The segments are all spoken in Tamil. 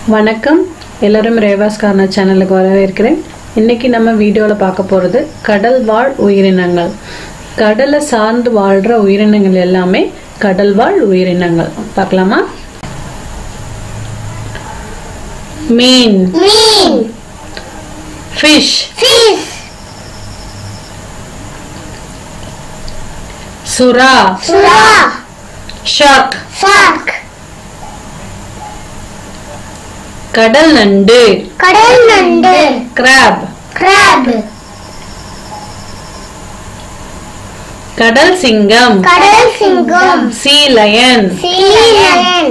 வணக்கம் எல்லாரும் ரேவாஸ் கார்னர் சேனலுக்கு வரவேற்கிறேன் இன்னைக்கு நம்ம வீடியோவில் பார்க்க போகிறது கடல் வாழ் உயிரினங்கள் கடலை சார்ந்து வாழ்கிற உயிரினங்கள் எல்லாமே கடல் வாழ் உயிரினங்கள் பார்க்கலாமா மீன் மீன் ஃபிஷ் fish சுறா சுறா ஷார்க் shark கடல் நண்டு கடல் நண்டு கிராப் crab கடல் சிங்கம் கடல் சிங்கம் சீ லயன் sea lion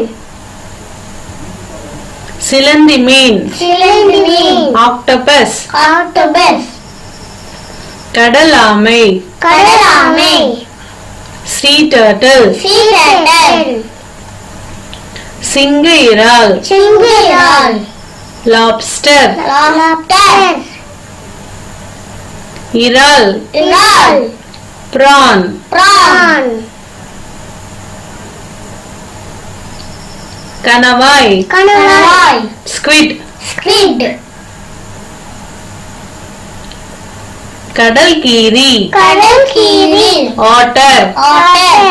சிலந்தி மீன் சிலந்தி மீன் ஆக்டோபஸ் octopus கடல் ஆமை கடல் ஆமை சீ டர்ட்டில் sea turtle சிங்க இறால் சிங்கிரால் லாப்ஸ்டர் lobster இறால் இறால் பிரான் prawn கணவாய் கணவாய் ஸ்குவிட் squid கடல் கீரி கடல் கீரி ஆட்டர் otter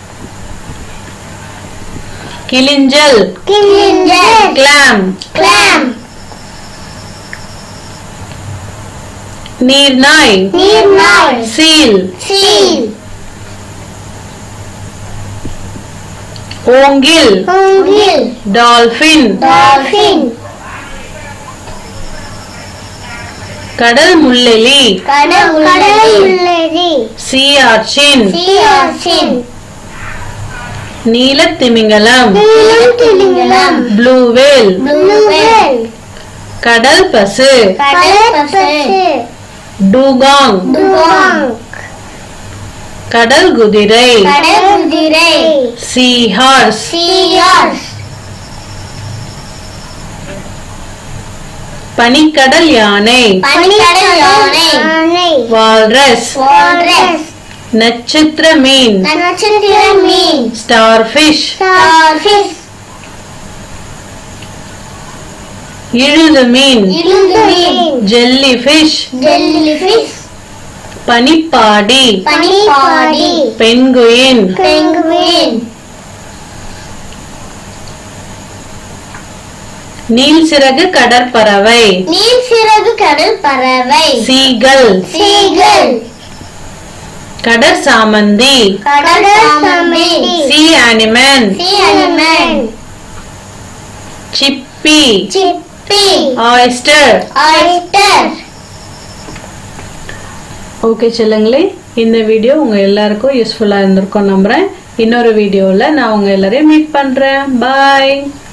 கிளிஞ்சல் கிளிஞ்சல் கிளாம் clam நீர்நாய் நீர்நாய் சீல் seal ஓங்கில் மூங்கில் டால்பின் dolphin கடல் முள்ளெலி கடல் கடல் முள்ளரி சீ ஆர்ச்சின் sea urchin நீலத்திமிங்கலம் நீலம் திமிங்கலம் ப்ளூ வேல் blue whale கடல் பசு கடல் பசு டூகாங் dugong கடல் குதிரை கடல் குதிரை சீ ஹார்ஸ் sea horse பனிக்கடல் யானை பனிக்கடல் யானை வால்ரஸ் walrus நட்சத்திர மீன் நட்சத்திர மீன் ஸ்டார் ஃபிஷ் starfish இழுது மீன் இழுந்து மீன் ஜெல்லி ஃபிஷ் jellyfish பனிப்பாடி பனிப்பாடி பென்குயின் penguin நீல் சிறகு கடற்பறவை நீல் சிறகு கடல் பறவை சீகல் seagull கடற் சாமந்தி கடல் சாமந்தி சி அனிமன் sea animal சிப்பி chippy ஆயிஸ்டர் oyster ஓகே செல்லுங்களே இந்த வீடியோ உங்க எல்லாருக்கும் யூஸ்ஃபுல்லா இருந்திருக்கும் நம்புறேன் இன்னொரு வீடியோவில் நான் உங்க எல்லாரையும் மீட் பண்றேன் பாய்